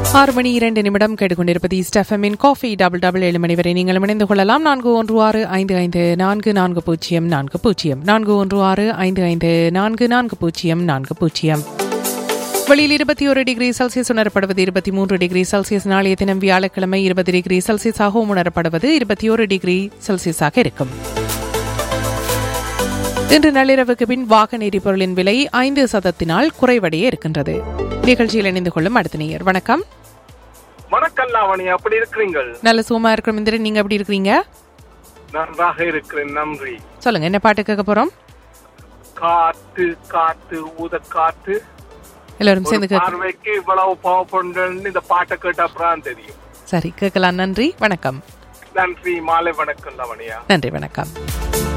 ஆறு மணி இரண்டு நிமிடம் கேட்டுக்கொண்டிருப்பது ஸ்டெஃபமின் காஃபி டபுள் டபுள் ஏழு மணி வரை நீங்கள் இணைந்து கொள்ளலாம் நான்கு ஒன்று ஆறு ஐந்து ஐந்து நான்கு நான்கு பூஜ்ஜியம் நான்கு பூஜ்ஜியம் நான்கு ஒன்று ஆறு ஐந்து ஐந்து நான்கு நான்கு பூஜ்ஜியம் நான்கு பூஜ்ஜியம் வெளியில் இருபத்தி ஒரு டிகிரி செல்சியஸ் உணரப்படுவது இருபத்தி மூன்று டிகிரி செல்சியஸ் நாளைய தினம் வியாழக்கிழமை இருபது டிகிரி செல்சியஸாகவும் உணரப்படுவது இருபத்தி ஒரு டிகிரி செல்சியஸாக இருக்கும் இன்று நள்ளிரவுக்கு பின் வாகன எரிபொருளின் விலை ஐந்து சதத்தினால் குறைவடைய இருக்கின்றது நிகழ்ச்சியில் இணைந்து கொள்ளும் அடுத்த நேயர் வணக்கம் வணக்கம் லாவணி அப்படி இருக்கிறீங்கள் நல்ல சுகமா இருக்கிறோம் இந்திரன் நீங்க எப்படி இருக்கிறீங்க நன்றாக இருக்கிறேன் நன்றி சொல்லுங்க என்ன பாட்டு கேட்க போறோம் காத்து காத்து ஊத காத்து எல்லாரும் ஒரு சேர்ந்து கேட்க பார்வைக்கு இவ்வளவு பாவப்படுன்னு இந்த பாட்டை கேட்ட அப்புறம் தெரியும் சரி கேட்கலாம் நன்றி வணக்கம் நன்றி மாலை வணக்கம் லாவணியா நன்றி வணக்கம்